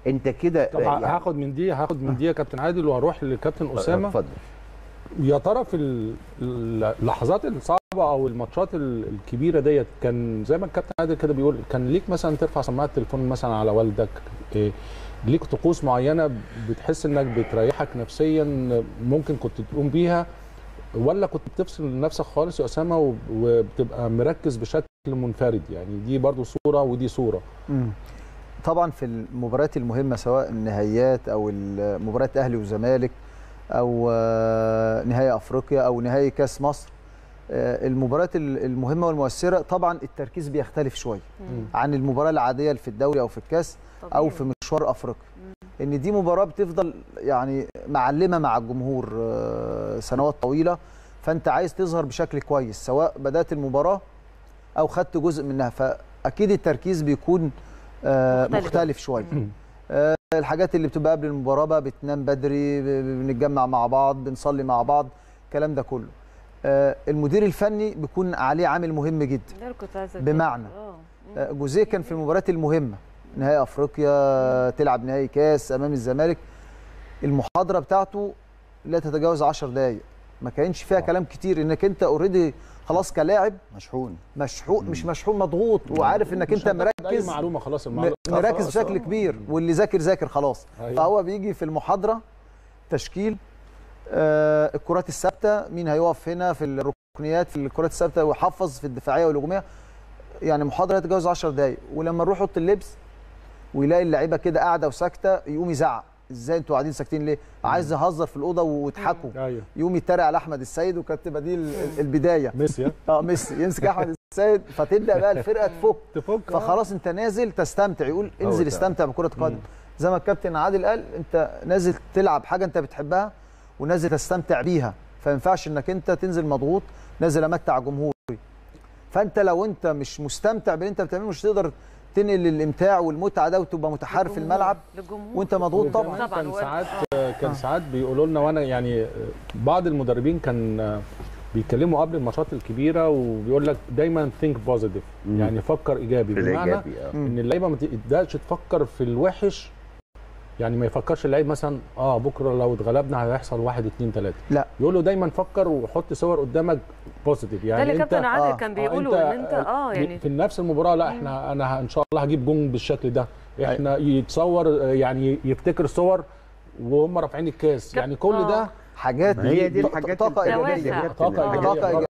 انت كده طب هاخد من دي هاخد من دي يا كابتن عادل وهروح لكابتن اسامه اتفضل يا ترى في ال- اللحظات الصعبه او الماتشات ال- الكبيره ديت كان زي ما الكابتن عادل كده بيقول كان ليك مثلا ترفع سماعه التليفون مثلا على والدك إيه ليك طقوس معينه بتحس انك بتريحك نفسيا ممكن كنت تقوم بيها ولا كنت بتفصل نفسك خالص يا اسامه وب- وبتبقى مركز بشكل منفرد يعني دي برضو صوره ودي صوره مم. طبعا في المباريات المهمه سواء النهائيات او ال- مباريات اهلي وزمالك او آه، نهائي افريقيا او نهائي كاس مصر آه، المباريات ال- المهمه والمؤثره طبعا التركيز بيختلف شويه عن المباراه العاديه اللي في الدوري او في الكاس او في مشوار افريقيا ان دي مباراه بتفضل يعني معلمه مع الجمهور آه، سنوات طويله فانت عايز تظهر بشكل كويس سواء بدات المباراه او خدت جزء منها فاكيد التركيز بيكون آه، مختلف. مختلف شويه آه، الحاجات اللي بتبقى قبل المباراه بقى بتنام بدري ب- ب- بنتجمع مع بعض بنصلي مع بعض الكلام ده كله آه، المدير الفني بيكون عليه عامل مهم جدا ده اللي كنت عايزه بمعنى اه آه، جوزيه كان في المباريات المهمه نهائي افريقيا تلعب نهائي كاس امام الزمالك المحاضره بتاعته لا تتجاوز 10 دقائق ما كانش فيها كلام كتير انك انت اوريدي خلاص كلاعب مشحون مشحون مش مشحون مضغوط وعارف انك مش انت هتاخد اي مركز معلومه خلاص م- المعلومه مركز خلاص. بشكل كبير واللي ذاكر ذاكر خلاص أيوة. فهو بيجي في المحاضره تشكيل آه الكرات الثابته مين هيقف هنا في الركنيات في الكرات الثابته ويحفظ في الدفاعيه والهجوميه يعني محاضره تتجاوز 10 دقائق ولما نروح اوضه اللبس ويلاقي اللعيبه كده قاعده وساكته يقوم يزعق ازاي انتوا قاعدين ساكتين ليه عايز يهزر في الاوضه ويضحكوا ايوه يقوم يتريق على احمد السيد وكانت تبقى دي ال- ال- البدايه ميسي ها؟ اه ميسي يمسك احمد السيد فتبدا بقى الفرقه تفك تفك آه. فخلاص انت نازل تستمتع يقول هو انزل ده. استمتع بكره قدم زي ما الكابتن عادل قال انت نازل تلعب حاجه انت بتحبها ونازل تستمتع بيها فما ينفعش انك انت تنزل مضغوط نازل امتع جمهوري فانت لو انت مش مستمتع باللي انت بتعمله مش تقدر تنقل الامتاع والمتعه ده وتبقى متحرك في الملعب للجمهور وانت مضغوط طبعا وكمان طبعاً، كان و- ساعات كان ساعات بيقولوا لنا وانا يعني بعض المدربين كان بيتكلموا قبل الماتشات الكبيره وبيقول لك دايما ثينك بوزيتيف يعني فكر ايجابي في بمعنى الايجابي اه ان اللعيبه ما تبداش تفكر في الوحش يعني ما يفكرش اللعيب مثلا اه بكره لو اتغلبنا هيحصل واحد اتنين تلاته لا. يقول له دايما فكر وحط صور قدامك بوزيتيف ده يعني اللي انت كابتن عادل آه، كان آه، بيقوله ان انت اه يعني في نفس المباراه لا احنا انا ه- ان شاء الله هجيب جون بالشكل ده احنا يتصور آه، يعني يفتكر صور وهم رافعين الكاس كاب- يعني كل آه. ده حاجات ما هي دي ط- الحاجات طاقه دوافع. ايجابيه طاقه آه. ايجابيه طاقه